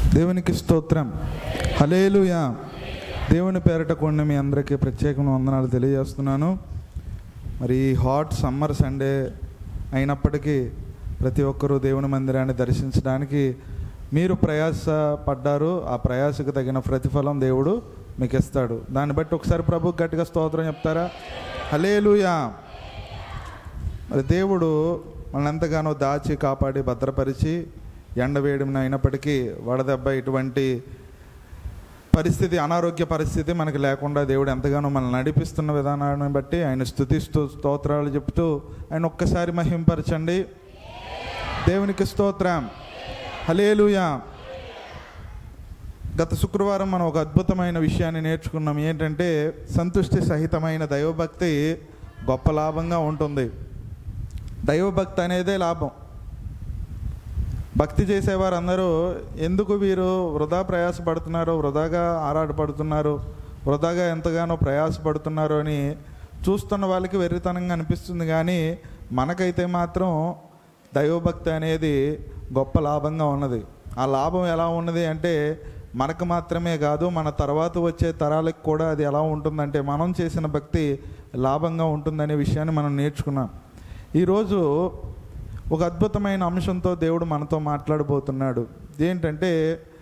దేవునికి స్తోత్రం హలేలుయా దేవుని పేరట కొన్ని మీ అందరికీ ప్రత్యేకమైన వందనాలు తెలియజేస్తున్నాను మరి ఈ హాట్ సమ్మర్ సండే అయినప్పటికీ ప్రతి ఒక్కరూ దేవుని మందిరాన్ని దర్శించడానికి మీరు ప్రయాస పడ్డారు ఆ ప్రయాసకు తగిన ప్రతిఫలం దేవుడు మీకు ఇస్తాడు దాన్ని బట్టి ఒకసారి ప్రభు గట్టిగా స్తోత్రం చెప్తారా హలేలుయా మరి దేవుడు మనల్ని ఎంతగానో దాచి కాపాడి భద్రపరిచి ఎండవేయడం అయినప్పటికీ వడదెబ్బ ఇటువంటి పరిస్థితి అనారోగ్య పరిస్థితి మనకి లేకుండా దేవుడు ఎంతగానో మనల్ని నడిపిస్తున్న విధానాన్ని బట్టి ఆయన స్థుతిస్తూ స్తోత్రాలు చెప్తూ ఆయన ఒక్కసారి మహింపరచండి దేవునికి స్తోత్రం హలేలుయా గత శుక్రవారం మనం ఒక అద్భుతమైన విషయాన్ని నేర్చుకున్నాం ఏంటంటే సంతుష్టి సహితమైన దైవభక్తి గొప్ప లాభంగా ఉంటుంది దైవభక్తి అనేదే లాభం భక్తి చేసేవారు అందరూ ఎందుకు వీరు వృధా ప్రయాసపడుతున్నారు వృధాగా ఆరాటపడుతున్నారు వృధాగా ఎంతగానో ప్రయాసపడుతున్నారు అని చూస్తున్న వాళ్ళకి వెర్రితనంగా అనిపిస్తుంది కానీ మనకైతే మాత్రం దైవభక్తి అనేది గొప్ప లాభంగా ఉన్నది ఆ లాభం ఎలా ఉన్నది అంటే మనకు మాత్రమే కాదు మన తర్వాత వచ్చే తరాలకు కూడా అది ఎలా ఉంటుందంటే మనం చేసిన భక్తి లాభంగా ఉంటుందనే విషయాన్ని మనం నేర్చుకున్నాం ఈరోజు ఒక అద్భుతమైన అంశంతో దేవుడు మనతో మాట్లాడబోతున్నాడు ఏంటంటే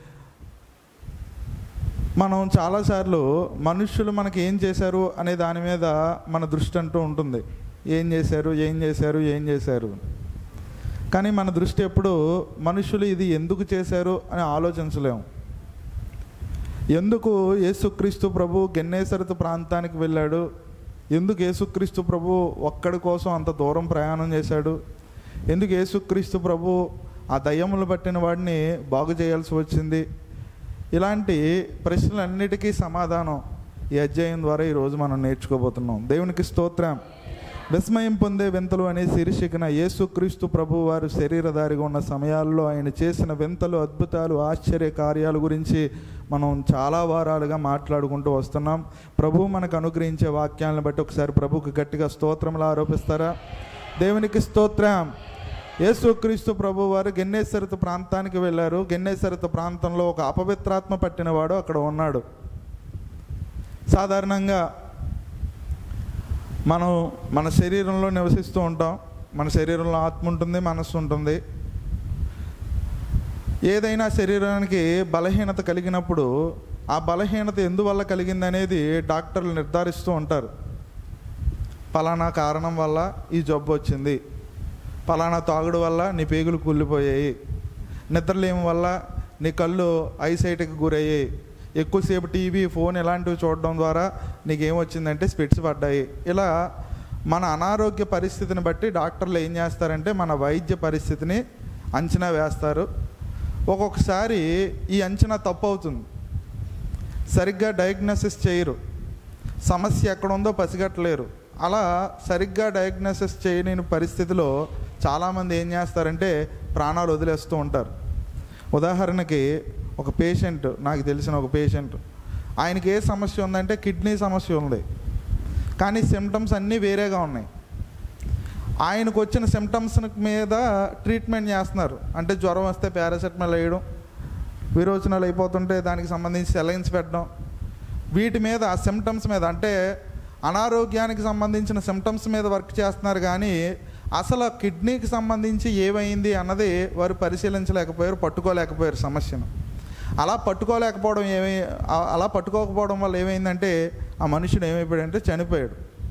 మనం చాలాసార్లు మనుష్యులు మనకి ఏం చేశారు అనే దాని మీద మన దృష్టి అంటూ ఉంటుంది ఏం చేశారు ఏం చేశారు ఏం చేశారు కానీ మన దృష్టి ఎప్పుడు మనుషులు ఇది ఎందుకు చేశారు అని ఆలోచించలేము ఎందుకు యేసుక్రీస్తు ప్రభు గెన్నేసరతు ప్రాంతానికి వెళ్ళాడు ఎందుకు యేసుక్రీస్తు ప్రభు ఒక్కడి కోసం అంత దూరం ప్రయాణం చేశాడు ఎందుకు యేసుక్రీస్తు ప్రభు ఆ దయ్యములు పట్టిన వాడిని బాగు చేయాల్సి వచ్చింది ఇలాంటి ప్రశ్నలన్నిటికీ సమాధానం ఈ అధ్యాయం ద్వారా ఈరోజు మనం నేర్చుకోబోతున్నాం దేవునికి స్తోత్రం విస్మయం పొందే వింతలు అనే శీర్షికన యేసుక్రీస్తు ప్రభు వారు శరీరధారిగా ఉన్న సమయాల్లో ఆయన చేసిన వింతలు అద్భుతాలు ఆశ్చర్య కార్యాల గురించి మనం చాలా వారాలుగా మాట్లాడుకుంటూ వస్తున్నాం ప్రభు మనకు అనుగ్రహించే వాక్యాలను బట్టి ఒకసారి ప్రభుకి గట్టిగా స్తోత్రములు ఆరోపిస్తారా దేవునికి స్తోత్రం యేసుక్రీస్తు ప్రభు వారు గెన్నేసరత ప్రాంతానికి వెళ్ళారు గెన్నేసరత ప్రాంతంలో ఒక అపవిత్రాత్మ పట్టినవాడు అక్కడ ఉన్నాడు సాధారణంగా మనం మన శరీరంలో నివసిస్తూ ఉంటాం మన శరీరంలో ఆత్మ ఉంటుంది మనస్సు ఉంటుంది ఏదైనా శరీరానికి బలహీనత కలిగినప్పుడు ఆ బలహీనత ఎందువల్ల కలిగిందనేది డాక్టర్లు నిర్ధారిస్తూ ఉంటారు పలానా కారణం వల్ల ఈ జబ్బు వచ్చింది పలానా తాగుడు వల్ల నీ పేగులు కూలిపోయాయి నిద్రలేమి వల్ల నీ కళ్ళు ఐసైట్కి గురయ్యాయి ఎక్కువసేపు టీవీ ఫోన్ ఇలాంటివి చూడడం ద్వారా నీకేమొచ్చిందంటే స్పెట్స్ పడ్డాయి ఇలా మన అనారోగ్య పరిస్థితిని బట్టి డాక్టర్లు ఏం చేస్తారంటే మన వైద్య పరిస్థితిని అంచనా వేస్తారు ఒక్కొక్కసారి ఈ అంచనా తప్పు అవుతుంది సరిగ్గా డయాగ్నోసిస్ చేయరు సమస్య ఎక్కడ ఉందో పసిగట్టలేరు అలా సరిగ్గా డయాగ్నోసిస్ చేయలేని పరిస్థితిలో చాలామంది ఏం చేస్తారంటే ప్రాణాలు వదిలేస్తూ ఉంటారు ఉదాహరణకి ఒక పేషెంట్ నాకు తెలిసిన ఒక పేషెంట్ ఆయనకి ఏ సమస్య ఉందంటే కిడ్నీ సమస్య ఉంది కానీ సిమ్టమ్స్ అన్నీ వేరేగా ఉన్నాయి ఆయనకు వచ్చిన సిమ్టమ్స్ మీద ట్రీట్మెంట్ చేస్తున్నారు అంటే జ్వరం వస్తే పారాసెటమాల్ వేయడం విరోచనాలు అయిపోతుంటే దానికి సంబంధించి సెలైన్స్ పెట్టడం వీటి మీద ఆ సిమ్టమ్స్ మీద అంటే అనారోగ్యానికి సంబంధించిన సిమ్టమ్స్ మీద వర్క్ చేస్తున్నారు కానీ అసలు ఆ కిడ్నీకి సంబంధించి ఏమైంది అన్నది వారు పరిశీలించలేకపోయారు పట్టుకోలేకపోయారు సమస్యను అలా పట్టుకోలేకపోవడం ఏమై ఆ- అలా పట్టుకోకపోవడం వల్ల ఏమైందంటే ఆ మనుషుడు ఏమైపోయాడంటే చనిపోయాడు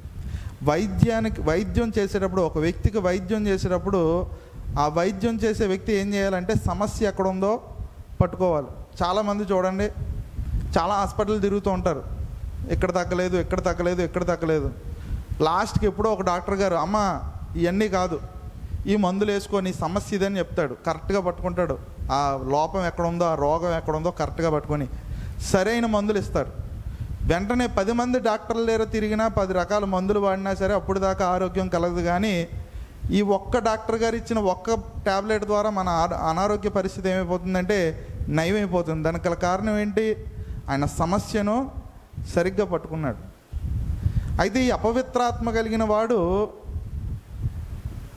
వైద్యానికి వైద్యం చేసేటప్పుడు ఒక వ్యక్తికి వైద్యం చేసేటప్పుడు ఆ వైద్యం చేసే వ్యక్తి ఏం చేయాలంటే సమస్య ఎక్కడ ఉందో పట్టుకోవాలి చాలామంది చూడండి చాలా హాస్పిటల్ తిరుగుతూ ఉంటారు ఇక్కడ తగ్గలేదు ఇక్కడ తగ్గలేదు ఇక్కడ తగ్గలేదు లాస్ట్కి ఎప్పుడో ఒక డాక్టర్ గారు అమ్మ ఇవన్నీ కాదు ఈ మందులు వేసుకొని సమస్య ఇదని చెప్తాడు కరెక్ట్గా పట్టుకుంటాడు ఆ లోపం ఎక్కడ ఉందో ఆ రోగం ఎక్కడ ఉందో కరెక్ట్గా పట్టుకొని సరైన మందులు ఇస్తారు వెంటనే పది మంది డాక్టర్ల దగ్గర తిరిగినా పది రకాల మందులు వాడినా సరే అప్పుడు దాకా ఆరోగ్యం కలగదు కానీ ఈ ఒక్క డాక్టర్ గారు ఇచ్చిన ఒక్క ట్యాబ్లెట్ ద్వారా మన ఆ- అనారోగ్య పరిస్థితి ఏమైపోతుందంటే నయమైపోతుంది దానికి గల కారణం ఏంటి ఆయన సమస్యను సరిగ్గా పట్టుకున్నాడు అయితే ఈ అపవిత్రాత్మ కలిగిన వాడు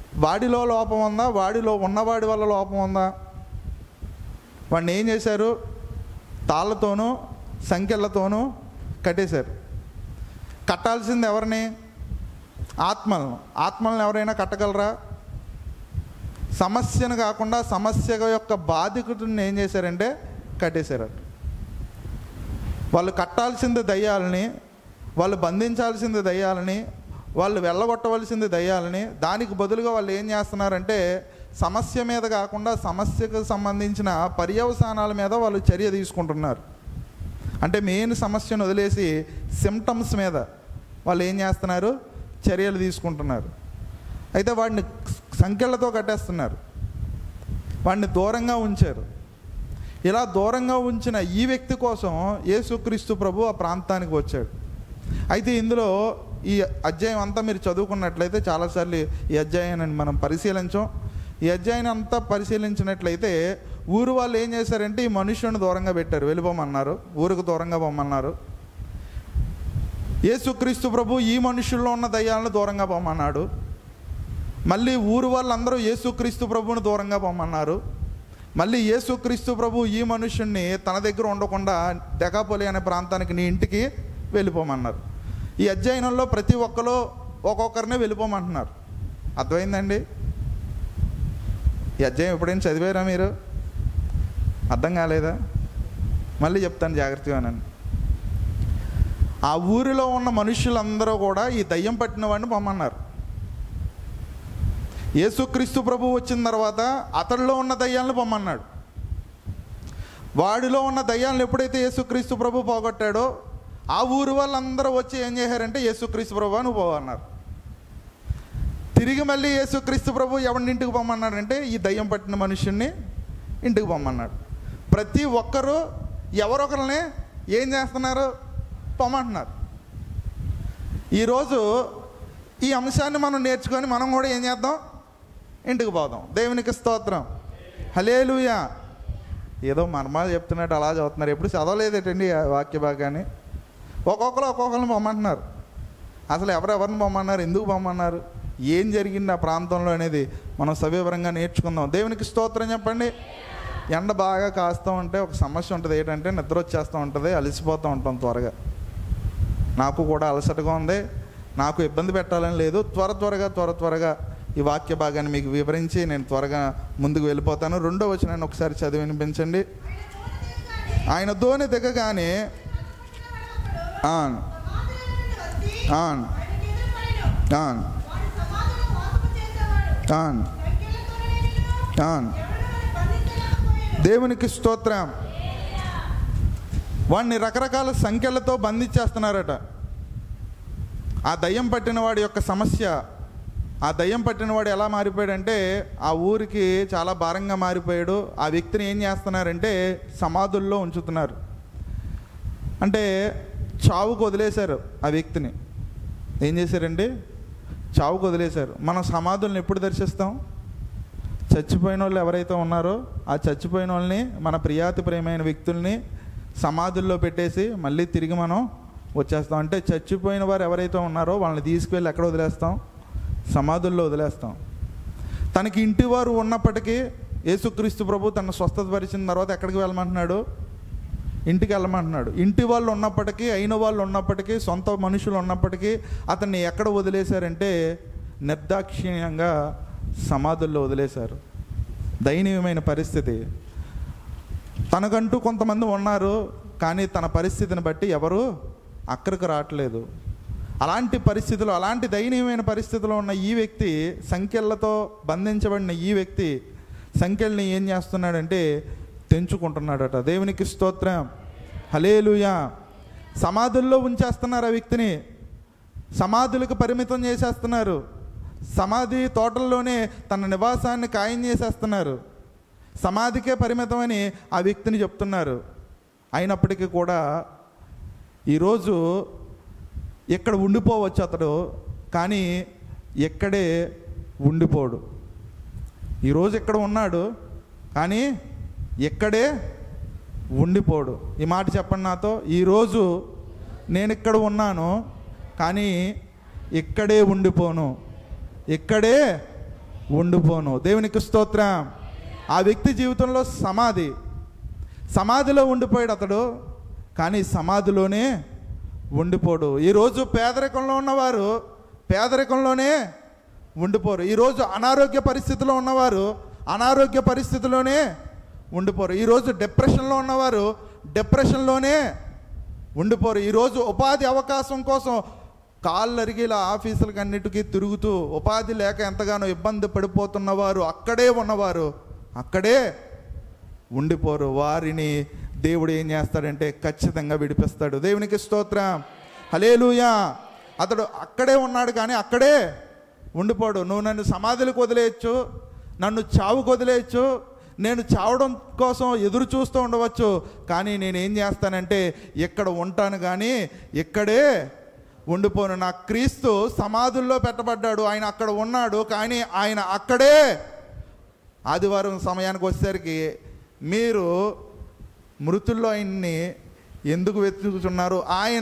వాడిలో లోపం ఉందా వాడిలో ఉన్నవాడి వల్ల లోపం ఉందా వాడిని ఏం చేశారు తాళ్ళతోనూ సంఖ్యలతోనూ కట్టేశారు కట్టాల్సింది ఎవరిని ఆత్మలను ఆత్మలను ఎవరైనా కట్టగలరా సమస్యను కాకుండా సమస్య యొక్క బాధికుడిని ఏం చేశారంటే కట్టేశారట వాళ్ళు కట్టాల్సింది దయ్యాలని వాళ్ళు బంధించాల్సింది దయ్యాలని వాళ్ళు వెళ్ళగొట్టవలసింది దయ్యాలని దానికి బదులుగా వాళ్ళు ఏం చేస్తున్నారంటే సమస్య మీద కాకుండా సమస్యకు సంబంధించిన పర్యవసానాల మీద వాళ్ళు చర్య తీసుకుంటున్నారు అంటే మెయిన్ సమస్యను వదిలేసి సిమ్టమ్స్ మీద వాళ్ళు ఏం చేస్తున్నారు చర్యలు తీసుకుంటున్నారు అయితే వాడిని సంఖ్యలతో కట్టేస్తున్నారు వాడిని దూరంగా ఉంచారు ఇలా దూరంగా ఉంచిన ఈ వ్యక్తి కోసం యేసుక్రీస్తు ప్రభు ఆ ప్రాంతానికి వచ్చాడు అయితే ఇందులో ఈ అధ్యాయం అంతా మీరు చదువుకున్నట్లయితే చాలాసార్లు ఈ అధ్యాయాన్ని మనం పరిశీలించాం ఈ అధ్యాయాన్ని అంతా పరిశీలించినట్లయితే ఊరు వాళ్ళు ఏం చేశారంటే ఈ మనుష్యుని దూరంగా పెట్టారు వెళ్ళిపోమన్నారు ఊరికి దూరంగా పొమ్మన్నారు యేసుక్రీస్తు ప్రభు ఈ మనుషుల్లో ఉన్న దయ్యాలను దూరంగా పొమ్మన్నాడు మళ్ళీ ఊరు వాళ్ళందరూ యేసుక్రీస్తు ప్రభువుని దూరంగా పొమ్మన్నారు మళ్ళీ యేసుక్రీస్తు ప్రభు ఈ మనుషుణ్ణి తన దగ్గర ఉండకుండా డెకాపోలి అనే ప్రాంతానికి నీ ఇంటికి వెళ్ళిపోమన్నారు ఈ అధ్యయనంలో ప్రతి ఒక్కరు ఒక్కొక్కరినే వెళ్ళిపోమంటున్నారు అర్థమైందండి ఈ అధ్యాయం ఎప్పుడైనా చదివారా మీరు అర్థం కాలేదా మళ్ళీ చెప్తాను జాగ్రత్తగానండి ఆ ఊరిలో ఉన్న మనుషులందరూ కూడా ఈ దయ్యం పట్టిన వాడిని పొమ్మన్నారు యేసుక్రీస్తు ప్రభు వచ్చిన తర్వాత అతడిలో ఉన్న దయ్యాలను పొమ్మన్నాడు వాడిలో ఉన్న దయ్యాలను ఎప్పుడైతే యేసుక్రీస్తు ప్రభు పోగొట్టాడో ఆ ఊరు వాళ్ళందరూ వచ్చి ఏం చేశారంటే యేసుక్రీస్తు ప్రభు నువ్వు పోవన్నారు తిరిగి మళ్ళీ యేసుక్రీస్తు ప్రభు ఎవరిని ఇంటికి పొమ్మన్నాడంటే ఈ దయ్యం పట్టిన మనుషుణ్ణి ఇంటికి పొమ్మన్నాడు ప్రతి ఒక్కరూ ఎవరొకరిని ఏం చేస్తున్నారు పొమ్మంటున్నారు ఈరోజు ఈ అంశాన్ని మనం నేర్చుకొని మనం కూడా ఏం చేద్దాం ఇంటికి పోదాం దేవునికి స్తోత్రం హలేలుయా ఏదో మర్మాలు చెప్తున్నట్టు అలా చదువుతున్నారు ఎప్పుడు చదవలేదేటండి ఆ వాక్య భాగాన్ని ఒక్కొక్కరు ఒక్కొక్కరిని పొమ్మన్నారు అసలు ఎవరెవరిని పొమ్మన్నారు ఎందుకు పొమ్మన్నారు ఏం జరిగింది ఆ ప్రాంతంలో అనేది మనం సవివరంగా నేర్చుకుందాం దేవునికి స్తోత్రం చెప్పండి ఎండ బాగా కాస్తూ ఉంటే ఒక సమస్య ఉంటుంది ఏంటంటే నిద్ర వచ్చేస్తూ ఉంటుంది అలసిపోతూ ఉంటాం త్వరగా నాకు కూడా అలసటగా ఉంది నాకు ఇబ్బంది పెట్టాలని లేదు త్వర త్వరగా త్వర త్వరగా ఈ వాక్య భాగాన్ని మీకు వివరించి నేను త్వరగా ముందుకు వెళ్ళిపోతాను రెండో వచనాన్ని ఒకసారి చదివి వినిపించండి ఆయన ధోని దిగగానే on on on on on దేవునికి స్తోత్రం వాడిని రకరకాల సంఖ్యలతో బంధించేస్తున్నారట ఆ దయ్యం పట్టిన వాడి యొక్క సమస్య ఆ దయ్యం పట్టిన వాడు ఎలా మారిపోయాడంటే ఆ ఊరికి చాలా భారంగా మారిపోయాడు ఆ వ్యక్తిని ఏం చేస్తున్నారంటే సమాధుల్లో ఉంచుతున్నారు అంటే చావుకు వదిలేశారు ఆ వ్యక్తిని ఏం చేశారండి చావుకు వదిలేశారు మనం సమాధుల్ని ఎప్పుడు దర్శిస్తాం చచ్చిపోయిన వాళ్ళు ఎవరైతే ఉన్నారో ఆ చచ్చిపోయిన వాళ్ళని మన ప్రియాతి ప్రేమైన వ్యక్తుల్ని సమాధుల్లో పెట్టేసి మళ్ళీ తిరిగి మనం వచ్చేస్తాం అంటే చచ్చిపోయిన వారు ఎవరైతే ఉన్నారో వాళ్ళని తీసుకువెళ్ళి ఎక్కడ వదిలేస్తాం సమాధుల్లో వదిలేస్తాం తనకి ఇంటి వారు ఉన్నప్పటికీ యేసుక్రీస్తు ప్రభు తన స్వస్థత పరిచిన తర్వాత ఎక్కడికి వెళ్ళమంటున్నాడు ఇంటికి వెళ్ళమంటున్నాడు ఇంటి వాళ్ళు ఉన్నప్పటికీ అయిన వాళ్ళు ఉన్నప్పటికీ సొంత మనుషులు ఉన్నప్పటికీ అతన్ని ఎక్కడ వదిలేశారంటే నిర్దాక్షిణ్యంగా సమాధుల్లో వదిలేశారు దయనీయమైన పరిస్థితి తనకంటూ కొంతమంది ఉన్నారు కానీ తన పరిస్థితిని బట్టి ఎవరు అక్కడికి రావట్లేదు అలాంటి పరిస్థితులు అలాంటి దయనీయమైన పరిస్థితిలో ఉన్న ఈ వ్యక్తి సంఖ్యలతో బంధించబడిన ఈ వ్యక్తి సంఖ్యల్ని ఏం చేస్తున్నాడంటే తెంచుకుంటున్నాడట దేవునికి స్తోత్రం హలేలుయా సమాధుల్లో ఉంచేస్తున్నారు ఆ వ్యక్తిని సమాధులకు పరిమితం చేసేస్తున్నారు సమాధి తోటల్లోనే తన నివాసాన్ని ఖాయం చేసేస్తున్నారు సమాధికే పరిమితమని ఆ వ్యక్తిని చెప్తున్నారు అయినప్పటికీ కూడా ఈరోజు ఇక్కడ ఉండిపోవచ్చు అతడు కానీ ఎక్కడే ఉండిపోడు ఈరోజు ఇక్కడ ఉన్నాడు కానీ ఎక్కడే ఉండిపోడు ఈ మాట చెప్పండి నాతో ఈరోజు నేను ఇక్కడ ఉన్నాను కానీ ఇక్కడే ఉండిపోను ఇక్కడే ఉండిపోను దేవునికి స్తోత్రం ఆ వ్యక్తి జీవితంలో సమాధి సమాధిలో ఉండిపోయాడు అతడు కానీ సమాధిలోనే ఉండిపోడు ఈరోజు పేదరికంలో ఉన్నవారు పేదరికంలోనే ఉండిపోరు ఈరోజు అనారోగ్య పరిస్థితిలో ఉన్నవారు అనారోగ్య పరిస్థితిలోనే ఉండిపోరు ఈరోజు డిప్రెషన్లో ఉన్నవారు డిప్రెషన్లోనే ఉండిపోరు ఈరోజు ఉపాధి అవకాశం కోసం కాళ్ళు అరిగిలా ఆఫీసులకు అన్నిటికీ తిరుగుతూ ఉపాధి లేక ఎంతగానో ఇబ్బంది పడిపోతున్నవారు అక్కడే ఉన్నవారు అక్కడే ఉండిపోరు వారిని దేవుడు ఏం చేస్తాడంటే ఖచ్చితంగా విడిపిస్తాడు దేవునికి స్తోత్రం హలేలుయా అతడు అక్కడే ఉన్నాడు కానీ అక్కడే ఉండిపోడు నువ్వు నన్ను సమాధులకు వదిలేయచ్చు నన్ను చావుకు వదిలేయచ్చు నేను చావడం కోసం ఎదురు చూస్తూ ఉండవచ్చు కానీ నేను ఏం చేస్తానంటే ఇక్కడ ఉంటాను కానీ ఇక్కడే ఉండిపోను నా క్రీస్తు సమాధుల్లో పెట్టబడ్డాడు ఆయన అక్కడ ఉన్నాడు కానీ ఆయన అక్కడే ఆదివారం సమయానికి వచ్చేసరికి మీరు మృతుల్లో ఆయన్ని ఎందుకు వెతుకుతున్నారు ఆయన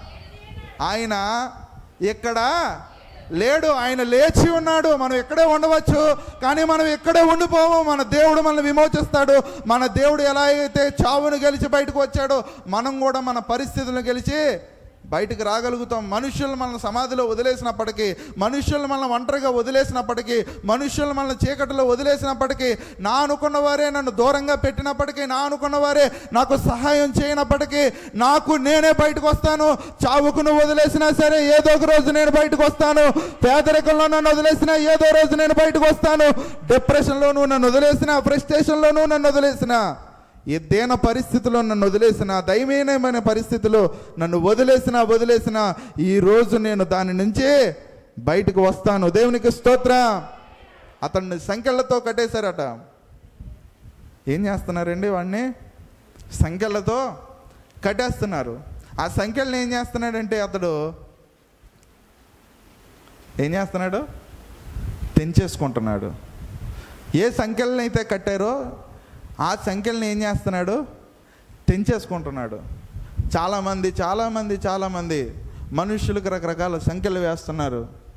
ఆయన ఇక్కడ లేడు ఆయన లేచి ఉన్నాడు మనం ఇక్కడే ఉండవచ్చు కానీ మనం ఇక్కడే ఉండిపోము మన దేవుడు మనల్ని విమోచిస్తాడు మన దేవుడు ఎలా అయితే చావును గెలిచి బయటకు వచ్చాడో మనం కూడా మన పరిస్థితులను గెలిచి బయటకు రాగలుగుతాం మనుషులు మనల్ని సమాధిలో వదిలేసినప్పటికీ మనుషులు మనల్ని ఒంటరిగా వదిలేసినప్పటికీ మనుషులు మనల్ని చీకటిలో వదిలేసినప్పటికీ నా అనుకున్న వారే నన్ను దూరంగా పెట్టినప్పటికీ నా అనుకున్న వారే నాకు సహాయం చేయనప్పటికీ నాకు నేనే బయటకు వస్తాను చావుకు నువ్వు వదిలేసినా సరే ఏదో ఒక రోజు నేను బయటకు వస్తాను పేదరికంలో నన్ను వదిలేసినా ఏదో రోజు నేను బయటకు వస్తాను డిప్రెషన్లో నువ్వు నన్ను వదిలేసినా ఫ్రస్ట్రేషన్లో నువ్వు నన్ను వదిలేసినా ఏదైనా పరిస్థితిలో నన్ను వదిలేసిన దైవీనమైన పరిస్థితిలో నన్ను వదిలేసిన వదిలేసిన ఈ రోజు నేను దాని నుంచి బయటకు వస్తాను దేవునికి స్తోత్ర అతన్ని సంఖ్యలతో కట్టేశారట ఏం చేస్తున్నారండి వాడిని సంఖ్యలతో కట్టేస్తున్నారు ఆ సంఖ్యలను ఏం చేస్తున్నాడంటే అతడు ఏం చేస్తున్నాడు తెంచేసుకుంటున్నాడు ఏ సంఖ్యలను అయితే కట్టారో ఆ సంఖ్యలను ఏం చేస్తున్నాడు తెంచేసుకుంటున్నాడు చాలామంది చాలామంది చాలామంది మనుషులకు రకరకాల సంఖ్యలు వేస్తున్నారు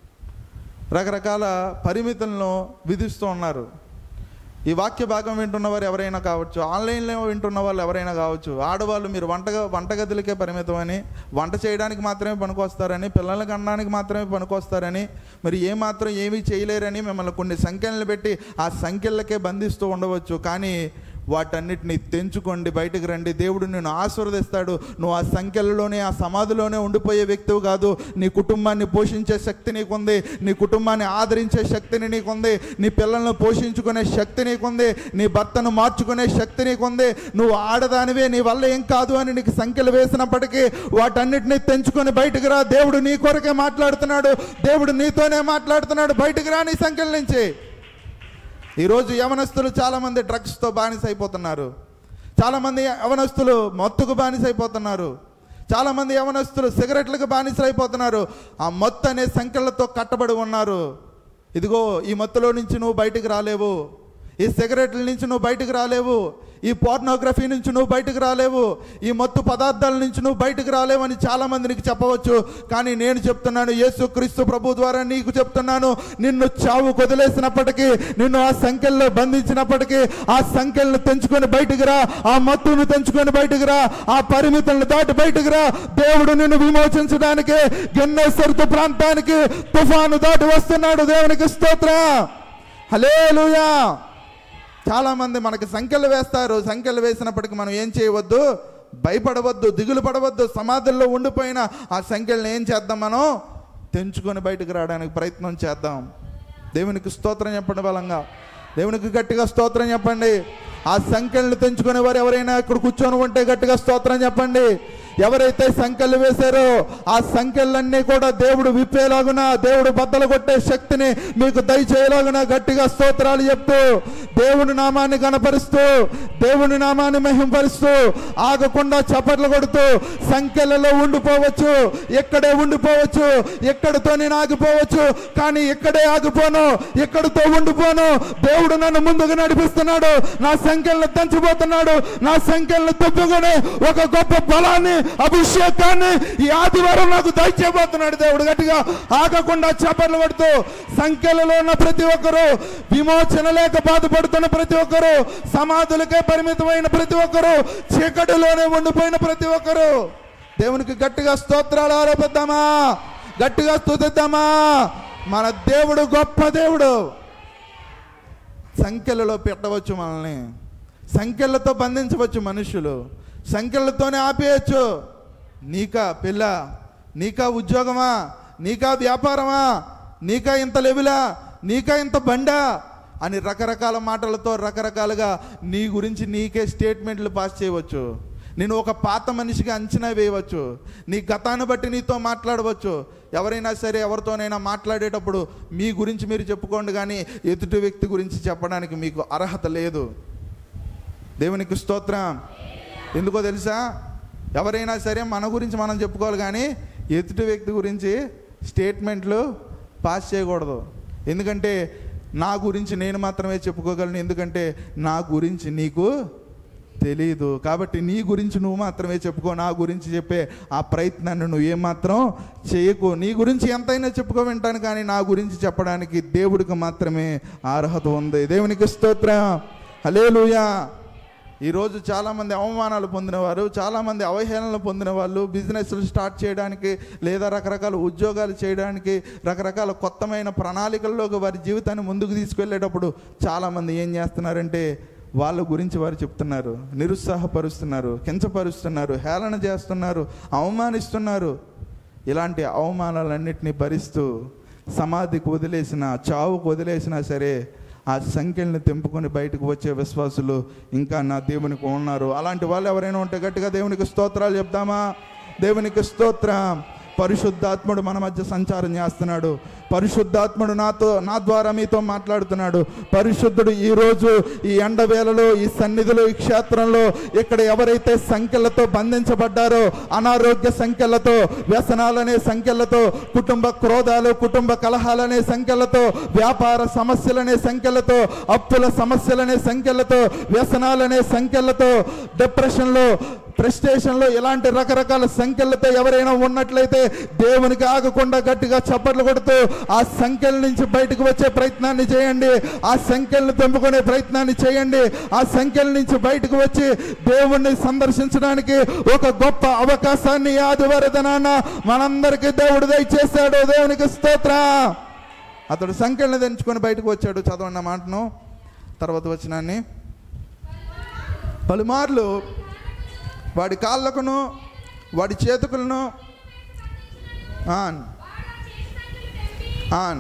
రకరకాల పరిమితులను విధిస్తూ ఉన్నారు ఈ వాక్య భాగం వింటున్న వారు ఎవరైనా కావచ్చు ఆన్లైన్లో వింటున్న వాళ్ళు ఎవరైనా కావచ్చు ఆడవాళ్ళు మీరు వంటగా వంటగదులకే పరిమితం అని వంట చేయడానికి మాత్రమే పనికొస్తారని పిల్లలకి అనడానికి మాత్రమే పనికొస్తారని మరి ఏ మాత్రం ఏమీ చేయలేరని మిమ్మల్ని కొన్ని సంఖ్యలను పెట్టి ఆ సంఖ్యలకే బంధిస్తూ ఉండవచ్చు కానీ వాటన్నిటిని తెంచుకోండి బయటకు రండి దేవుడు నిన్ను ఆశీర్వదిస్తాడు నువ్వు ఆ సంఖ్యలలోనే ఆ సమాధిలోనే ఉండిపోయే వ్యక్తివి కాదు నీ కుటుంబాన్ని పోషించే శక్తి నీకుంది నీ కుటుంబాన్ని ఆదరించే శక్తిని నీకుంది నీ పిల్లలను పోషించుకునే శక్తి నీకుంది నీ భర్తను మార్చుకునే శక్తి నీకుంది నువ్వు ఆడదానివే నీ వల్ల ఏం కాదు అని నీకు సంఖ్యలు వేసినప్పటికీ వాటన్నిటిని తెంచుకొని బయటకు రా దేవుడు నీ కొరకే మాట్లాడుతున్నాడు దేవుడు నీతోనే మాట్లాడుతున్నాడు బయటకు రా నీ సంఖ్యల నుంచి ఈరోజు యవనస్తులు చాలామంది డ్రగ్స్తో బానిస అయిపోతున్నారు చాలామంది యవనస్తులు మత్తుకు బానిస అయిపోతున్నారు చాలామంది యవనస్తులు సిగరెట్లకు బానిస అయిపోతున్నారు ఆ మత్తు అనే సంఖ్యలతో కట్టబడి ఉన్నారు ఇదిగో ఈ మత్తులో నుంచి నువ్వు బయటికి రాలేవు ఈ సిగరెట్ల నుంచి నువ్వు బయటకు రాలేవు ఈ పోర్నోగ్రఫీ నుంచి నువ్వు బయటకు రాలేవు ఈ మత్తు పదార్థాల నుంచి నువ్వు బయటకు రాలేవు అని చాలామంది నీకు చెప్పవచ్చు కానీ నేను చెప్తున్నాను యేసు క్రీస్తు ప్రభు ద్వారా నీకు చెప్తున్నాను నిన్ను చావు కొదిలేసినప్పటికీ నిన్ను ఆ సంఖ్యల్లో బంధించినప్పటికీ ఆ సంఖ్యలను తెంచుకొని బయటకు రా ఆ మత్తును తెంచుకొని బయటకు రా ఆ పరిమితులను దాటి బయటకు రా దేవుడు నిన్ను విమోచించడానికి గెన్నేశ్వరతు ప్రాంతానికి తుఫాను దాటి వస్తున్నాడు దేవునికి స్తోత్ర హలేలుయా చాలామంది మనకి సంఖ్యలు వేస్తారు సంఖ్యలు వేసినప్పటికీ మనం ఏం చేయవద్దు భయపడవద్దు దిగులు పడవద్దు సమాధుల్లో ఉండిపోయిన ఆ సంఖ్యలను ఏం చేద్దాం మనం తెంచుకొని బయటకు రావడానికి ప్రయత్నం చేద్దాం దేవునికి స్తోత్రం చెప్పండి బలంగా దేవునికి గట్టిగా స్తోత్రం చెప్పండి ఆ సంఖ్యలను తెంచుకునే వారు ఎవరైనా ఇక్కడ కూర్చొని ఉంటే గట్టిగా స్తోత్రం చెప్పండి ఎవరైతే సంఖ్యలు వేశారో ఆ సంఖ్యలన్నీ కూడా దేవుడు విప్పేలాగున దేవుడు బద్దలు కొట్టే శక్తిని మీకు దయచేయలాగున గట్టిగా స్తోత్రాలు చెప్తూ దేవుని నామాన్ని గణపరుస్తూ దేవుని నామాన్ని మహింపరుస్తూ ఆగకుండా చప్పట్లు కొడుతూ సంఖ్యలలో ఉండిపోవచ్చు ఎక్కడే ఉండిపోవచ్చు ఎక్కడితో నేను ఆగిపోవచ్చు కానీ ఇక్కడే ఆగిపోను ఎక్కడితో ఉండిపోను దేవుడు నన్ను ముందుకు నడిపిస్తున్నాడు నా సంఖ్యలను తంచిపోతున్నాడు నా సంఖ్యలను తప్పుకొని ఒక గొప్ప బలాన్ని అభిషేకాన్ని ఈ ఆదివారం నాకు దయచేయబోతున్నాడు దేవుడు గట్టిగా ఆగకుండా చప్పట్లు కొడుతూ సంఖ్యలలో ఉన్న ప్రతి ఒక్కరూ విమోచన లేక బాధపడుతున్న ప్రతి ఒక్కరూ సమాధులకే పరిమితమైన ప్రతి ఒక్కరూ చీకటిలోనే ఉండిపోయిన ప్రతి ఒక్కరూ దేవునికి గట్టిగా స్తోత్రాలు ఆరోపిద్దామా గట్టిగా స్తుతిద్దామా మన దేవుడు గొప్ప దేవుడు సంఖ్యలలో పెట్టవచ్చు మనల్ని సంఖ్యలతో బంధించవచ్చు మనుషులు సంఖ్యలతోనే ఆపేయచ్చు నీకా పిల్ల నీకా ఉద్యోగమా నీకా వ్యాపారమా నీకా ఇంత లెవిలా నీకా ఇంత బండా అని రకరకాల మాటలతో రకరకాలుగా నీ గురించి నీకే స్టేట్మెంట్లు పాస్ చేయవచ్చు నేను ఒక పాత మనిషిగా అంచనా వేయవచ్చు నీ గతాన్ని బట్టి నీతో మాట్లాడవచ్చు ఎవరైనా సరే ఎవరితోనైనా మాట్లాడేటప్పుడు మీ గురించి మీరు చెప్పుకోండి కానీ ఎదుటి వ్యక్తి గురించి చెప్పడానికి మీకు అర్హత లేదు దేవునికి స్తోత్రం ఎందుకో తెలుసా ఎవరైనా సరే మన గురించి మనం చెప్పుకోవాలి కానీ ఎదుటి వ్యక్తి గురించి స్టేట్మెంట్లు పాస్ చేయకూడదు ఎందుకంటే నా గురించి నేను మాత్రమే చెప్పుకోగలను ఎందుకంటే నా గురించి నీకు తెలీదు కాబట్టి నీ గురించి నువ్వు మాత్రమే చెప్పుకో నా గురించి చెప్పే ఆ ప్రయత్నాన్ని నువ్వు ఏమాత్రం చేయకు నీ గురించి ఎంతైనా చెప్పుకో వింటాను కానీ నా గురించి చెప్పడానికి దేవుడికి మాత్రమే అర్హత ఉంది దేవునికి స్తోత్రం హలేలుయా ఈరోజు చాలామంది అవమానాలు పొందినవారు చాలామంది అవహేళనలు పొందిన వాళ్ళు బిజినెస్లు స్టార్ట్ చేయడానికి లేదా రకరకాల ఉద్యోగాలు చేయడానికి రకరకాల కొత్తమైన ప్రణాళికల్లోకి వారి జీవితాన్ని ముందుకు తీసుకెళ్ళేటప్పుడు చాలామంది ఏం చేస్తున్నారంటే వాళ్ళ గురించి వారు చెప్తున్నారు నిరుత్సాహపరుస్తున్నారు కించపరుస్తున్నారు హేళన చేస్తున్నారు అవమానిస్తున్నారు ఇలాంటి అవమానాలన్నింటినీ భరిస్తూ సమాధికి వదిలేసిన చావుకు వదిలేసినా సరే ఆ సంఖ్యల్ని తెంపుకొని బయటకు వచ్చే విశ్వాసులు ఇంకా నా దేవునికి ఉన్నారు అలాంటి వాళ్ళు ఎవరైనా ఉంటే గట్టిగా దేవునికి స్తోత్రాలు చెప్దామా దేవునికి స్తోత్రం పరిశుద్ధాత్ముడు మన మధ్య సంచారం చేస్తున్నాడు పరిశుద్ధాత్ముడు నాతో నా ద్వారా మీతో మాట్లాడుతున్నాడు పరిశుద్ధుడు ఈరోజు ఈ ఎండవేళలో ఈ సన్నిధిలో ఈ క్షేత్రంలో ఇక్కడ ఎవరైతే సంఖ్యలతో బంధించబడ్డారో అనారోగ్య సంఖ్యలతో వ్యసనాలనే సంఖ్యలతో కుటుంబ క్రోధాలు కుటుంబ కలహాలనే సంఖ్యలతో వ్యాపార సమస్యలనే సంఖ్యలతో అప్పుల సమస్యలనే సంఖ్యలతో వ్యసనాలనే సంఖ్యలతో డిప్రెషన్లో ప్రెస్టేషన్లో ఇలాంటి రకరకాల సంఖ్యలతో ఎవరైనా ఉన్నట్లయితే దేవునికి ఆగకుండా గట్టిగా చప్పట్లు కొడుతూ ఆ సంఖ్యల నుంచి బయటకు వచ్చే ప్రయత్నాన్ని చేయండి ఆ సంఖ్యలను తెంపుకునే ప్రయత్నాన్ని చేయండి ఆ సంఖ్యల నుంచి బయటకు వచ్చి దేవుణ్ణి సందర్శించడానికి ఒక గొప్ప అవకాశాన్ని ఈ ఆదివారదనాన మనందరికీ దేవుడు దయచేశాడు దేవునికి స్తోత్ర అతడు సంఖ్యలను తెంచుకొని బయటకు వచ్చాడు చదవండి ఆ మాటను తర్వాత వచ్చినాన్ని పలుమార్లు వాడి కాళ్ళకును వాడి చేతుకులను ఆన్ ఆన్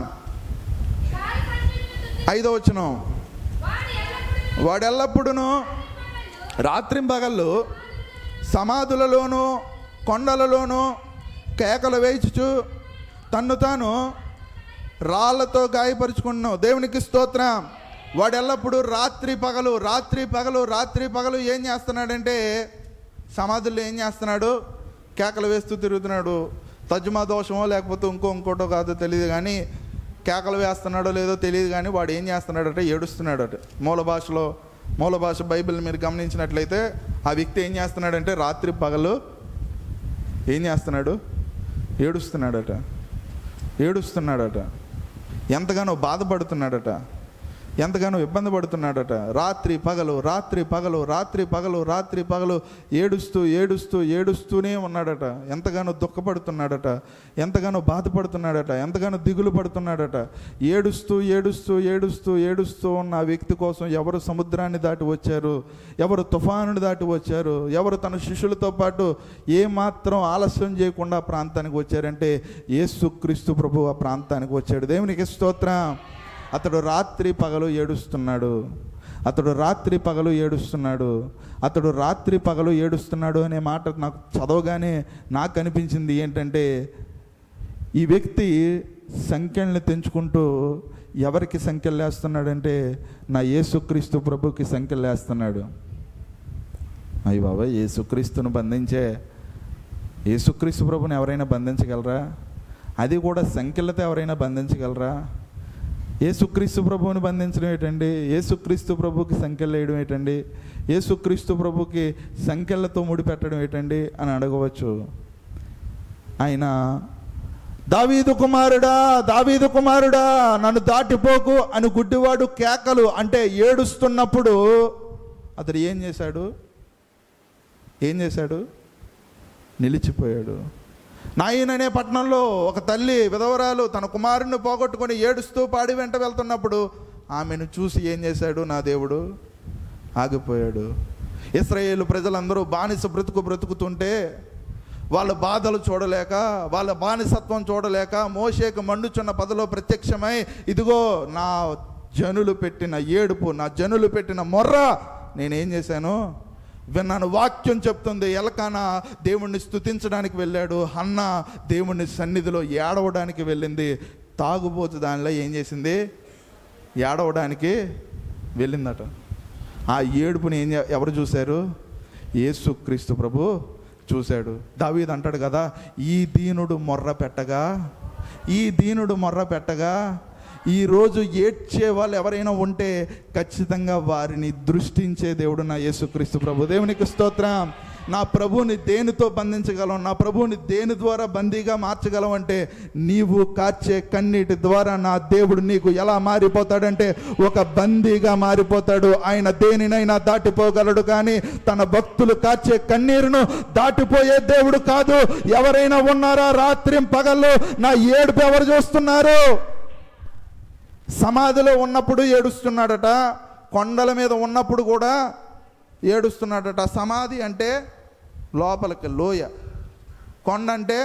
ఐదో వచనం వాడెల్లప్పుడును రాత్రింబగళ్ళు సమాధులలోను కొండలలోను కేకలు వేయించుచు తన్ను తాను రాళ్లతో గాయపరుచుకున్నావు దేవునికి స్తోత్రం వాడు ఎల్లప్పుడు రాత్రి పగలు రాత్రి పగలు రాత్రి పగలు ఏం చేస్తున్నాడంటే సమాధుల్లో ఏం చేస్తున్నాడు కేకలు వేస్తూ తిరుగుతున్నాడు తజ్మా దోషమో లేకపోతే ఇంకో ఇంకోటో కాదో తెలియదు కానీ కేకలు వేస్తున్నాడో లేదో తెలియదు కానీ వాడు ఏం చేస్తున్నాడంటే ఏడుస్తున్నాడట మూల భాషలో మూల భాష బైబిల్ మీరు గమనించినట్లయితే ఆ వ్యక్తి ఏం చేస్తున్నాడంటే రాత్రి పగలు ఏం చేస్తున్నాడు ఏడుస్తున్నాడట ఏడుస్తున్నాడట ఎంతగానో బాధపడుతున్నాడట ఎంతగానో ఇబ్బంది పడుతున్నాడట రాత్రి పగలు రాత్రి పగలు రాత్రి పగలు రాత్రి పగలు ఏడుస్తూ ఏడుస్తూ ఏడుస్తూనే ఉన్నాడట ఎంతగానో దుఃఖపడుతున్నాడట ఎంతగానో బాధపడుతున్నాడట ఎంతగానో దిగులు పడుతున్నాడట ఏడుస్తూ ఏడుస్తూ ఏడుస్తూ ఏడుస్తూ ఉన్న ఆ వ్యక్తి కోసం ఎవరు సముద్రాన్ని దాటి వచ్చారు ఎవరు తుఫానుని దాటి వచ్చారు ఎవరు తన శిష్యులతో పాటు ఏమాత్రం ఆలస్యం చేయకుండా ఆ ప్రాంతానికి వచ్చారంటే యేసుక్రీస్తు ప్రభు ఆ ప్రాంతానికి వచ్చాడు దేవునికి స్తోత్రం అతడు రాత్రి పగలు ఏడుస్తున్నాడు అతడు రాత్రి పగలు ఏడుస్తున్నాడు అతడు రాత్రి పగలు ఏడుస్తున్నాడు అనే మాట నాకు చదవగానే నాకు అనిపించింది ఏంటంటే ఈ వ్యక్తి సంఖ్యల్ని తెంచుకుంటూ ఎవరికి సంఖ్యలు వేస్తున్నాడంటే నా యేసుక్రీస్తు ప్రభుకి సంఖ్యలు వేస్తున్నాడు అయ్యి బాబా యేసుక్రీస్తును బంధించే యేసుక్రీస్తు ప్రభుని ఎవరైనా బంధించగలరా అది కూడా సంఖ్యలతో ఎవరైనా బంధించగలరా యేసుక్రీస్తు ప్రభువుని బంధించడం ఏంటండి యేసుక్రీస్తు ప్రభుకి సంఖ్యలు వేయడం ఏంటండి యేసుక్రీస్తు ప్రభుకి సంఖ్యలతో ముడిపెట్టడం ఏంటండి అని అడగవచ్చు ఆయన దావీదు కుమారుడా దావీదు కుమారుడా నన్ను దాటిపోకు అని గుడ్డివాడు కేకలు అంటే ఏడుస్తున్నప్పుడు అతడు ఏం చేశాడు ఏం చేశాడు నిలిచిపోయాడు నాయన్ అనే పట్టణంలో ఒక తల్లి విధవరాలు తన కుమారుని పోగొట్టుకొని ఏడుస్తూ పాడి వెంట వెళ్తున్నప్పుడు ఆమెను చూసి ఏం చేశాడు నా దేవుడు ఆగిపోయాడు ఇస్రాయేలు ప్రజలందరూ బానిస బ్రతుకు బ్రతుకుతుంటే వాళ్ళ బాధలు చూడలేక వాళ్ళ బానిసత్వం చూడలేక మోషేకు మండుచున్న పదలో ప్రత్యక్షమై ఇదిగో నా జనులు పెట్టిన ఏడుపు నా జనులు పెట్టిన మొర్ర నేనేం చేశాను విన్నాను వాక్యం చెప్తుంది ఎలకాన దేవుణ్ణి స్తుతించడానికి వెళ్ళాడు హన్న దేవుణ్ణి సన్నిధిలో ఏడవడానికి వెళ్ళింది తాగుబోతు దానిలో ఏం చేసింది ఏడవడానికి వెళ్ళిందట ఆ ఏడుపుని ఏం చే- ఎవరు చూశారు యేసుక్రీస్తు ప్రభు చూశాడు దావీద్ అంటాడు కదా ఈ దీనుడు మొర్ర పెట్టగా ఈ దీనుడు మొర్ర పెట్టగా ఈరోజు ఏడ్చే వాళ్ళు ఎవరైనా ఉంటే ఖచ్చితంగా వారిని దృష్టించే దేవుడు నా యేసుక్రీస్తు ప్రభు దేవునికి స్తోత్రం నా ప్రభువుని దేనితో బంధించగలం నా ప్రభువుని దేని ద్వారా బందీగా మార్చగలం అంటే నీవు కార్చే కన్నీటి ద్వారా నా దేవుడు నీకు ఎలా మారిపోతాడంటే ఒక బందీగా మారిపోతాడు ఆయన దేనినైనా దాటిపోగలడు కానీ తన భక్తులు కార్చే కన్నీరును దాటిపోయే దేవుడు కాదు ఎవరైనా ఉన్నారా రాత్రి పగళ్ళు నా ఏడుపు ఎవరు చూస్తున్నారు సమాధిలో ఉన్నప్పుడు ఏడుస్తున్నాడట కొండల మీద ఉన్నప్పుడు కూడా ఏడుస్తున్నాడట సమాధి అంటే లోపలికి లోయ కొండ అంటే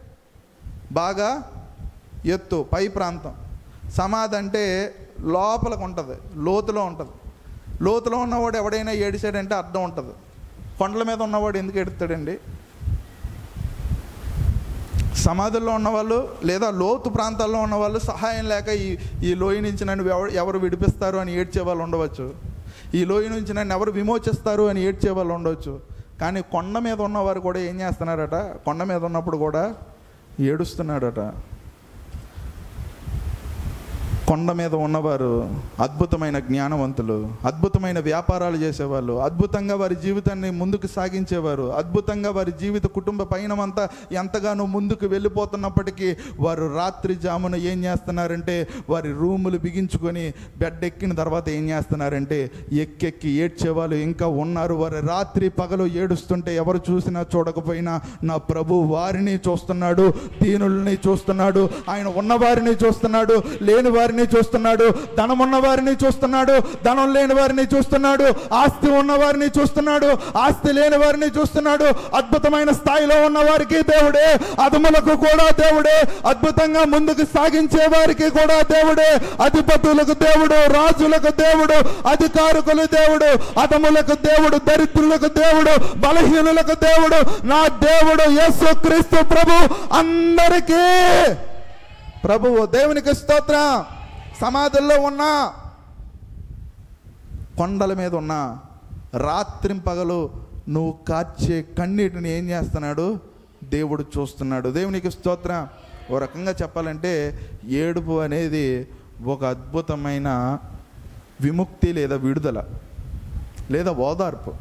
బాగా ఎత్తు పై ప్రాంతం సమాధి అంటే లోపలికి ఉంటుంది లోతులో ఉంటుంది లోతులో ఉన్నవాడు ఎవడైనా ఏడిచాడంటే అర్థం ఉంటుంది కొండల మీద ఉన్నవాడు ఎందుకు ఎడుతాడండి సమాధుల్లో ఉన్నవాళ్ళు లేదా లోతు ప్రాంతాల్లో ఉన్నవాళ్ళు సహాయం లేక ఈ ఈ లోయ నుంచి నన్ను ఎవరు ఎవరు విడిపిస్తారు అని ఏడ్చే వాళ్ళు ఉండవచ్చు ఈ లోయ నుంచి నన్ను ఎవరు విమోచిస్తారు అని ఏడ్చే వాళ్ళు ఉండవచ్చు కానీ కొండ మీద ఉన్నవారు కూడా ఏం చేస్తున్నారట కొండ మీద ఉన్నప్పుడు కూడా ఏడుస్తున్నాడట కొండ మీద ఉన్నవారు అద్భుతమైన జ్ఞానవంతులు అద్భుతమైన వ్యాపారాలు చేసేవాళ్ళు అద్భుతంగా వారి జీవితాన్ని ముందుకు సాగించేవారు అద్భుతంగా వారి జీవిత కుటుంబ పయనమంతా ఎంతగానో ముందుకు వెళ్ళిపోతున్నప్పటికీ వారు రాత్రి జామున ఏం చేస్తున్నారంటే వారి రూములు బిగించుకొని బెడ్ ఎక్కిన తర్వాత ఏం చేస్తున్నారంటే ఎక్కెక్కి ఏడ్చేవాళ్ళు ఇంకా ఉన్నారు వారు రాత్రి పగలు ఏడుస్తుంటే ఎవరు చూసినా చూడకపోయినా నా ప్రభు వారిని చూస్తున్నాడు దీనుల్ని చూస్తున్నాడు ఆయన ఉన్నవారిని చూస్తున్నాడు లేని వారిని చూస్తున్నాడు ధనం ఉన్న వారిని చూస్తున్నాడు ధనం లేని వారిని చూస్తున్నాడు ఆస్తి ఉన్న వారిని చూస్తున్నాడు ఆస్తి లేని వారిని చూస్తున్నాడు అద్భుతమైన స్థాయిలో ఉన్న వారికి దేవుడే అదములకు కూడా దేవుడే అద్భుతంగా ముందుకు సాగించే వారికి కూడా దేవుడే అధిపతులకు దేవుడు రాజులకు దేవుడు అధికారులకు దేవుడు అదములకు దేవుడు దరిద్రులకు దేవుడు బలహీనులకు దేవుడు నా దేవుడు యేసు క్రీస్తు ప్రభు అందరికీ ప్రభువు దేవునికి స్తోత్రం సమాధుల్లో ఉన్న కొండల మీద ఉన్న రాత్రింపగలు నువ్వు కార్చే కన్నీటిని ఏం చేస్తున్నాడు దేవుడు చూస్తున్నాడు దేవునికి స్తోత్రం ఓ రకంగా చెప్పాలంటే ఏడుపు అనేది ఒక అద్భుతమైన విముక్తి లేదా విడుదల లేదా ఓదార్పు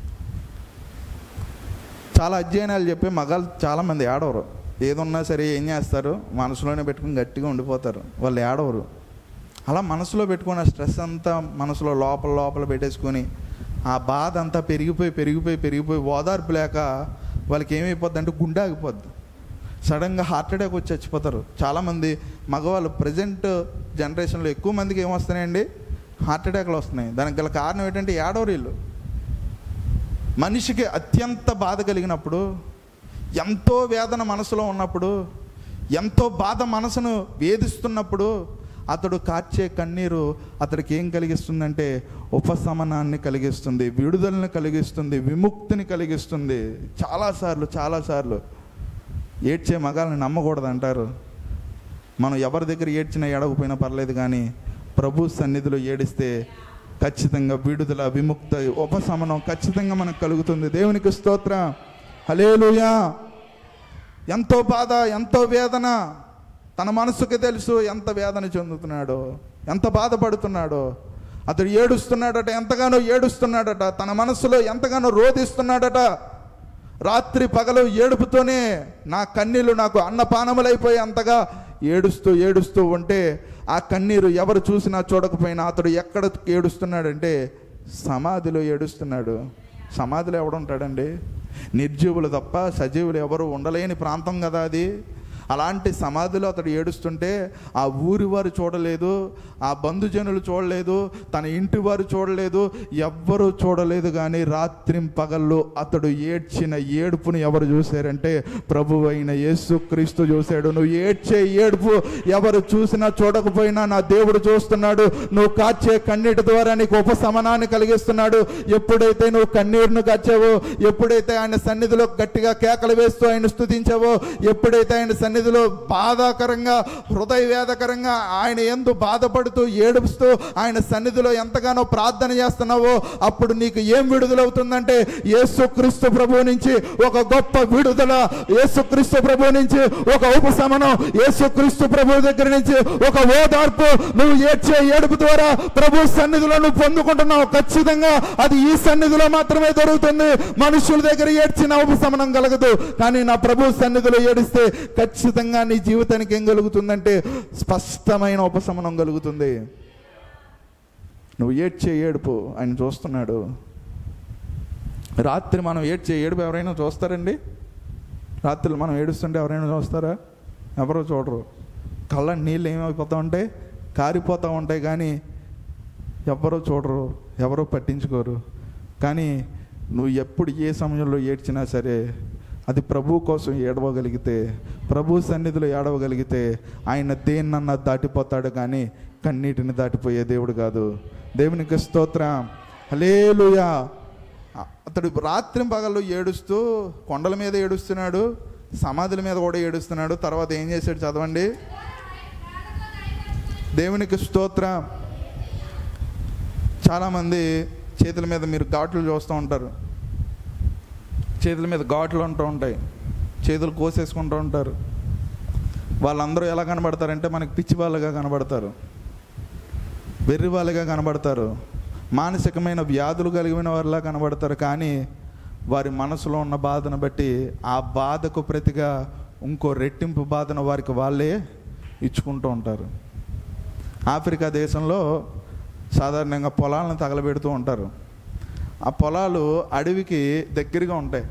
చాలా అధ్యయనాలు చెప్పి మగాళ్ళు చాలామంది ఏడవరు ఏదున్నా సరే ఏం చేస్తారు మనసులోనే పెట్టుకుని గట్టిగా ఉండిపోతారు వాళ్ళు ఏడవరు అలా మనసులో పెట్టుకున్న స్ట్రెస్ అంతా మనసులో లోపల లోపల పెట్టేసుకొని ఆ బాధ అంతా పెరిగిపోయి పెరిగిపోయి పెరిగిపోయి ఓదార్పు లేక వాళ్ళకి ఏమైపోద్ది అంటే గుండె ఆగిపోద్ది సడన్గా హార్ట్ అటాక్ వచ్చి చచ్చిపోతారు చాలామంది మగవాళ్ళు ప్రజెంట్ జనరేషన్లో ఎక్కువ మందికి ఏమొస్తున్నాయండి హార్ట్ అటాక్లు వస్తున్నాయి దానికి గల కారణం ఏంటంటే ఏడవరు వీళ్ళు మనిషికి అత్యంత బాధ కలిగినప్పుడు ఎంతో వేదన మనసులో ఉన్నప్పుడు ఎంతో బాధ మనసును వేధిస్తున్నప్పుడు అతడు కార్చే కన్నీరు అతడికి ఏం కలిగిస్తుందంటే ఉపశమనాన్ని కలిగిస్తుంది విడుదలను కలిగిస్తుంది విముక్తిని కలిగిస్తుంది చాలాసార్లు చాలాసార్లు ఏడ్చే మగాల్ని నమ్మకూడదు అంటారు మనం ఎవరి దగ్గర ఏడ్చినా ఏడవకపోయినా పర్లేదు కానీ ప్రభు సన్నిధిలో ఏడిస్తే ఖచ్చితంగా విడుదల విముక్త ఉపశమనం ఖచ్చితంగా మనకు కలుగుతుంది దేవునికి స్తోత్రం హలేలుయా ఎంతో బాధ ఎంతో వేదన తన మనసుకి తెలుసు ఎంత వేదన చెందుతున్నాడో ఎంత బాధపడుతున్నాడో అతడు ఏడుస్తున్నాడట ఎంతగానో ఏడుస్తున్నాడట తన మనసులో ఎంతగానో రోధిస్తున్నాడట రాత్రి పగలు ఏడుపుతోనే నా కన్నీళ్ళు నాకు అన్నపానములైపోయి అంతగా ఏడుస్తూ ఏడుస్తూ ఉంటే ఆ కన్నీరు ఎవరు చూసినా చూడకపోయినా అతడు ఎక్కడ ఏడుస్తున్నాడంటే సమాధిలో ఏడుస్తున్నాడు సమాధిలో ఎవడుంటాడండి నిర్జీవులు తప్ప సజీవులు ఎవరు ఉండలేని ప్రాంతం కదా అది అలాంటి సమాధిలో అతడు ఏడుస్తుంటే ఆ ఊరి వారు చూడలేదు ఆ బంధుజనులు చూడలేదు తన ఇంటి వారు చూడలేదు ఎవ్వరూ చూడలేదు కానీ రాత్రి పగళ్ళు అతడు ఏడ్చిన ఏడుపుని ఎవరు చూశారంటే ప్రభు అయిన యేసు క్రీస్తు చూశాడు నువ్వు ఏడ్చే ఏడుపు ఎవరు చూసినా చూడకపోయినా నా దేవుడు చూస్తున్నాడు నువ్వు కాచే కన్నీటి ద్వారా నీకు ఉపశమనాన్ని కలిగిస్తున్నాడు ఎప్పుడైతే నువ్వు కన్నీరును కాచావో ఎప్పుడైతే ఆయన సన్నిధిలో గట్టిగా కేకలు వేస్తూ ఆయన స్తుతించావో ఎప్పుడైతే ఆయన సన్నిధిలో బాధాకరంగా హృదయ వేదకరంగా ఆయన ఎందు బాధపడుతూ ఏడుస్తూ ఆయన సన్నిధిలో ఎంతగానో ప్రార్థన చేస్తున్నావో అప్పుడు నీకు ఏం విడుదలవుతుందంటే యేసుక్రీస్తు ప్రభు నుంచి ఒక గొప్ప విడుదల యేసుక్రీస్తు ప్రభు నుంచి ఒక ఉపశమనం యేసుక్రీస్తు ప్రభు దగ్గర నుంచి ఒక ఓదార్పు నువ్వు ఏడ్చే ఏడుపు ద్వారా ప్రభు సన్నిధిలో నువ్వు పొందుకుంటున్నావు ఖచ్చితంగా అది ఈ సన్నిధిలో మాత్రమే దొరుకుతుంది మనుషుల దగ్గర ఏడ్చిన ఉపశమనం కలగదు కానీ నా ప్రభు సన్నిధిలో ఏడిస్తే ఖచ్చితంగా నీ జీవితానికి ఏం కలుగుతుందంటే స్పష్టమైన ఉపశమనం కలుగుతుంది నువ్వు ఏడ్చే ఏడుపు ఆయన చూస్తున్నాడు రాత్రి మనం ఏడ్చే ఏడుపు ఎవరైనా చూస్తారండి రాత్రులు మనం ఏడుస్తుంటే ఎవరైనా చూస్తారా ఎవరో చూడరు కళ్ళ నీళ్ళు ఏమైపోతూ ఉంటాయి కారిపోతూ ఉంటాయి కానీ ఎవరో చూడరు ఎవరో పట్టించుకోరు కానీ నువ్వు ఎప్పుడు ఏ సమయంలో ఏడ్చినా సరే అది ప్రభు కోసం ఏడవగలిగితే ప్రభు సన్నిధిలో ఏడవగలిగితే ఆయన దేన్నన్నా దాటిపోతాడు కానీ కన్నీటిని దాటిపోయే దేవుడు కాదు దేవునికి స్తోత్రం హలేలుయా అతడు రాత్రి పగళ్ళు ఏడుస్తూ కొండల మీద ఏడుస్తున్నాడు సమాధుల మీద కూడా ఏడుస్తున్నాడు తర్వాత ఏం చేశాడు చదవండి దేవునికి స్తోత్రం చాలామంది చేతుల మీద మీరు ఘాట్లు చూస్తూ ఉంటారు చేతుల మీద ఘాట్లు ఉంటూ ఉంటాయి చేతులు కోసేసుకుంటూ ఉంటారు వాళ్ళందరూ ఎలా కనబడతారంటే మనకి పిచ్చి వాళ్ళగా కనబడతారు వెర్రి వాళ్ళగా కనబడతారు మానసికమైన వ్యాధులు కలిగిన వారిలా కనబడతారు కానీ వారి మనసులో ఉన్న బాధను బట్టి ఆ బాధకు ప్రతిగా ఇంకో రెట్టింపు బాధను వారికి వాళ్ళే ఇచ్చుకుంటూ ఉంటారు ఆఫ్రికా దేశంలో సాధారణంగా పొలాలను తగలబెడుతూ ఉంటారు ఆ పొలాలు అడవికి దగ్గరగా ఉంటాయి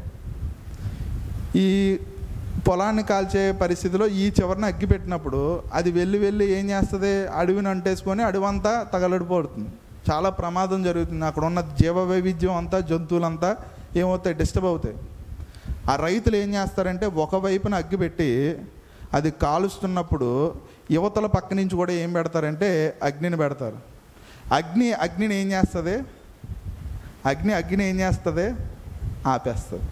ఈ పొలాన్ని కాల్చే పరిస్థితిలో ఈ చివరన అగ్గి పెట్టినప్పుడు అది వెళ్ళి వెళ్ళి ఏం చేస్తుంది అడవిని అంటేసుకొని అడవంతా తగలడిపోతుంది చాలా ప్రమాదం జరుగుతుంది అక్కడ ఉన్న జీవ వైవిధ్యం అంతా జంతువులంతా ఏమవుతాయి డిస్టర్బ్ అవుతాయి ఆ రైతులు ఏం చేస్తారంటే ఒకవైపున అగ్గి పెట్టి అది కాలుస్తున్నప్పుడు యువతల పక్క నుంచి కూడా ఏం పెడతారంటే అగ్నిని పెడతారు అగ్ని అగ్నిని ఏం చేస్తుంది అగ్ని అగ్ని ఏం చేస్తుంది ఆపేస్తుంది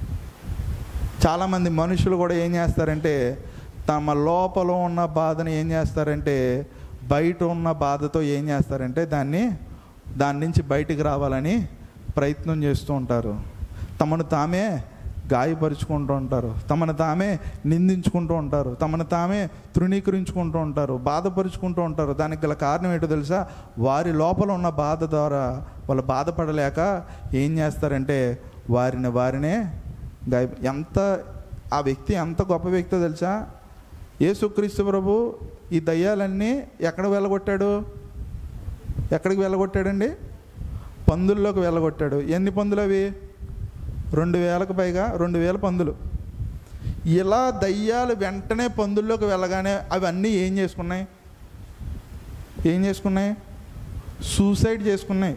చాలామంది మనుషులు కూడా ఏం చేస్తారంటే తమ లోపల ఉన్న బాధని ఏం చేస్తారంటే బయట ఉన్న బాధతో ఏం చేస్తారంటే దాన్ని దాని నుంచి బయటికి రావాలని ప్రయత్నం చేస్తూ ఉంటారు తమను తామే గాయపరుచుకుంటూ ఉంటారు తమను తామే నిందించుకుంటూ ఉంటారు తమను తామే తృణీకరించుకుంటూ ఉంటారు బాధపరుచుకుంటూ ఉంటారు దానికి గల కారణం ఏంటో తెలుసా వారి లోపల ఉన్న బాధ ద్వారా వాళ్ళు బాధపడలేక ఏం చేస్తారంటే వారిని వారినే గాయ ఎంత ఆ వ్యక్తి ఎంత గొప్ప వ్యక్తో తెలుసా యేసుక్రీస్తు ప్రభు ఈ దయ్యాలన్నీ ఎక్కడ వెళ్ళగొట్టాడు ఎక్కడికి వెళ్ళగొట్టాడండి పందుల్లోకి వెళ్ళగొట్టాడు ఎన్ని పందులు అవి రెండు వేలకు పైగా రెండు వేల పందులు ఇలా దయ్యాలు వెంటనే పందుల్లోకి వెళ్ళగానే అవి అన్నీ ఏం చేసుకున్నాయి ఏం చేసుకున్నాయి సూసైడ్ చేసుకున్నాయి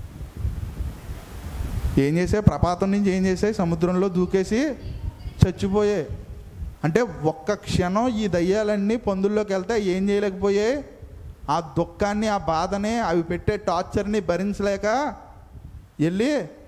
ఏం చేసాయి ప్రపాతం నుంచి ఏం చేసాయి సముద్రంలో దూకేసి చచ్చిపోయాయి అంటే ఒక్క క్షణం ఈ దయ్యాలన్నీ పందుల్లోకి వెళ్తే ఏం చేయలేకపోయాయి ఆ దుఃఖాన్ని ఆ బాధని అవి పెట్టే టార్చర్ని భరించలేక వెళ్ళి